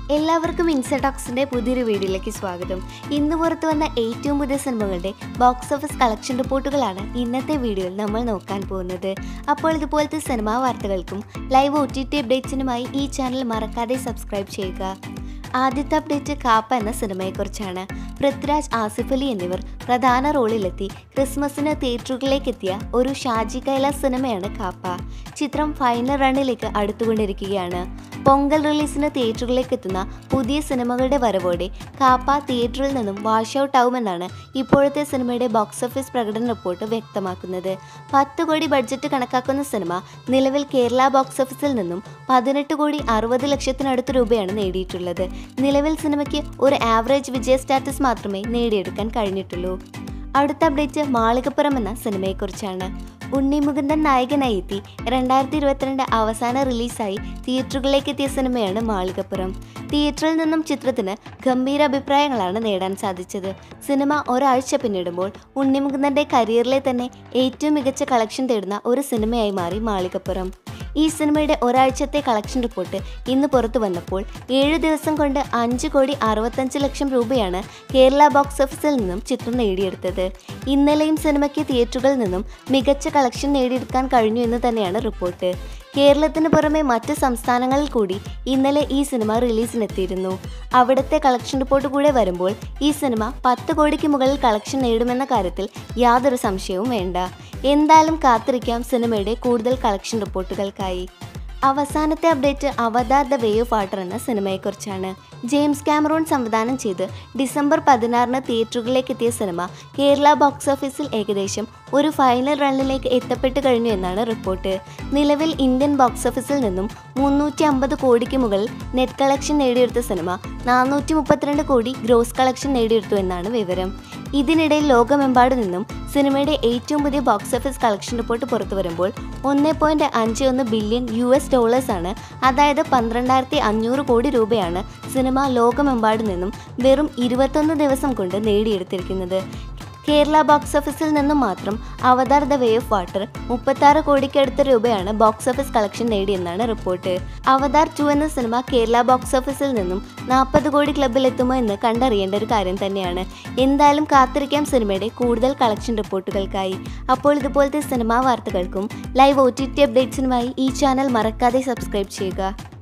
എല്ലാവർക്കും ഇൻസെടോക്സിന്റെ പുതിയൊരു വീഡിയോയിലേക്ക് സ്വാഗതം ഇന്ന് പുറത്തു വന്ന ഏറ്റവും പുതിയ സിനിമകളുടെ ബോക്സ് ഓഫീസ് കളക്ഷൻ റിപ്പോർട്ടുകളാണ് ഇന്നത്തെ വീഡിയോയിൽ നമ്മൾ നോക്കാൻ പോകുന്നത് അപ്പോൾ ഇതുപോലത്തെ സിനിമാ വാർത്തകൾക്കും ലൈവ് ഒ ടി ടി അപ്ഡേറ്റ്സിനുമായി ഈ ചാനൽ മറക്കാതെ സബ്സ്ക്രൈബ് ചെയ്യുക ആദ്യത്തെ അപ്ഡേറ്റ് കാപ്പ എന്ന സിനിമയെക്കുറിച്ചാണ് പൃഥ്വിരാജ് ആസിഫ് അലി എന്നിവർ പ്രധാന റോളിലെത്തി ക്രിസ്മസിന് തിയേറ്ററുകളിലേക്ക് എത്തിയ ഒരു ഷാജി കൈലാസ് സിനിമയാണ് കാപ്പ ചിത്രം ഫൈനൽ റണ്ണിലേക്ക് അടുത്തുകൊണ്ടിരിക്കുകയാണ് പൊങ്കൽ റിലീസിന് തിയേറ്ററുകളിലേക്ക് എത്തുന്ന പുതിയ സിനിമകളുടെ വരവോടെ കാപ്പ തിയേറ്ററിൽ നിന്നും വാഷ് ഔട്ട് ആവുമെന്നാണ് ഇപ്പോഴത്തെ സിനിമയുടെ ബോക്സ് ഓഫീസ് പ്രകടന റിപ്പോർട്ട് വ്യക്തമാക്കുന്നത് പത്ത് കോടി ബഡ്ജറ്റ് കണക്കാക്കുന്ന സിനിമ നിലവിൽ കേരള ബോക്സ് ഓഫീസിൽ നിന്നും പതിനെട്ട് കോടി അറുപത് ലക്ഷത്തിനടുത്ത് രൂപയാണ് നേടിയിട്ടുള്ളത് നിലവിൽ സിനിമയ്ക്ക് ഒരു ആവറേജ് വിജയ സ്റ്റാറ്റസ് മാത്രമേ നേടിയെടുക്കാൻ കഴിഞ്ഞിട്ടുള്ളൂ അടുത്ത അപ്ഡേറ്റ് മാളികപ്പുറം എന്ന സിനിമയെക്കുറിച്ചാണ് ഉണ്ണി മുകുന്ദൻ നായകനായി എത്തി രണ്ടായിരത്തി ഇരുപത്തിരണ്ട് അവസാന റിലീസായി തിയേറ്ററുകളിലേക്ക് എത്തിയ സിനിമയാണ് മാളികപ്പുറം തിയേറ്ററിൽ നിന്നും ചിത്രത്തിന് ഗംഭീര അഭിപ്രായങ്ങളാണ് നേടാൻ സാധിച്ചത് സിനിമ ഒരാഴ്ച പിന്നിടുമ്പോൾ ഉണ്ണിമുകുന്ദൻ്റെ കരിയറിലെ തന്നെ ഏറ്റവും മികച്ച കളക്ഷൻ തേടുന്ന ഒരു സിനിമയായി മാറി മാളികപ്പുറം ഈ സിനിമയുടെ ഒരാഴ്ചത്തെ കളക്ഷൻ റിപ്പോർട്ട് ഇന്ന് പുറത്തു വന്നപ്പോൾ ഏഴ് ദിവസം കൊണ്ട് അഞ്ച് കോടി അറുപത്തഞ്ച് ലക്ഷം രൂപയാണ് കേരള ബോക്സ് ഓഫീസിൽ നിന്നും ചിത്രം നേടിയെടുത്തത് ഇന്നലെയും സിനിമയ്ക്ക് തിയേറ്ററുകളിൽ നിന്നും മികച്ച കളക്ഷൻ നേടിയെടുക്കാൻ കഴിഞ്ഞു എന്ന് തന്നെയാണ് റിപ്പോർട്ട് കേരളത്തിന് പുറമെ മറ്റ് സംസ്ഥാനങ്ങളിൽ കൂടി ഇന്നലെ ഈ സിനിമ റിലീസിനെത്തിയിരുന്നു അവിടുത്തെ കളക്ഷൻ റിപ്പോർട്ട് കൂടെ വരുമ്പോൾ ഈ സിനിമ പത്ത് കോടിക്ക് മുകളിൽ കളക്ഷൻ നേടുമെന്ന കാര്യത്തിൽ യാതൊരു സംശയവും വേണ്ട എന്തായാലും കാത്തിരിക്കാം സിനിമയുടെ കൂടുതൽ കളക്ഷൻ റിപ്പോർട്ടുകൾക്കായി അവസാനത്തെ update Avatar the way of water എന്ന സിനിമയെക്കുറിച്ചാണ് ജെയിംസ് കാമറൂൺ സംവിധാനം ചെയ്ത് ഡിസംബർ പതിനാറിന് തിയേറ്ററുകളിലേക്ക് എത്തിയ സിനിമ കേരള ബോക്സ് ഓഫീസിൽ ഏകദേശം ഒരു ഫൈനൽ റണ്ണിലേക്ക് എത്തപ്പെട്ട് കഴിഞ്ഞു എന്നാണ് റിപ്പോർട്ട് നിലവിൽ ഇന്ത്യൻ ബോക്സ് ഓഫീസിൽ നിന്നും മുന്നൂറ്റി അമ്പത് കോടിക്ക് മുകളിൽ നെറ്റ് കളക്ഷൻ നേടിയെടുത്ത സിനിമ നാനൂറ്റി മുപ്പത്തിരണ്ട് കോടി ഗ്രോസ് കളക്ഷൻ നേടിയെടുത്തു എന്നാണ് വിവരം ഇതിനിടയിൽ ലോകമെമ്പാടു നിന്നും സിനിമയുടെ ഏറ്റവും പുതിയ ബോക്സ് ഓഫീസ് കളക്ഷൻ റിപ്പോർട്ട് പുറത്തു വരുമ്പോൾ ഒന്ന് പോയിന്റ് അഞ്ച് ഒന്ന് ബില്യൺ യു എസ് ഡോളേഴ്സ് ആണ് അതായത് പന്ത്രണ്ടായിരത്തി അഞ്ഞൂറ് കോടി രൂപയാണ് സിനിമ ലോകമെമ്പാടു നിന്നും വെറും ഇരുപത്തൊന്ന് ദിവസം കൊണ്ട് നേടിയെടുത്തിരിക്കുന്നത് കേരള ബോക്സ് ഓഫീസിൽ നിന്നും മാത്രം Avatar the way of water മുപ്പത്താറ് കോടിക്കടുത്ത രൂപയാണ് ബോക്സ് ഓഫീസ് കളക്ഷൻ നേടിയെന്നാണ് റിപ്പോർട്ട് അവതാർ ടു എന്ന സിനിമ കേരള ബോക്സ് ഓഫീസിൽ നിന്നും നാൽപ്പത് കോടി ക്ലബിൽ എത്തുമോ എന്ന് കണ്ടറിയേണ്ട ഒരു കാര്യം തന്നെയാണ് എന്തായാലും കാത്തിരിക്കാം സിനിമയുടെ കൂടുതൽ കളക്ഷൻ റിപ്പോർട്ടുകൾക്കായി അപ്പോൾ ഇതുപോലത്തെ സിനിമാ വാർത്തകൾക്കും ലൈവ് ഒ ടി ടി അപ്ഡേറ്റ്സിനുമായി ഈ ചാനൽ മറക്കാതെ സബ്സ്ക്രൈബ് ചെയ്യുക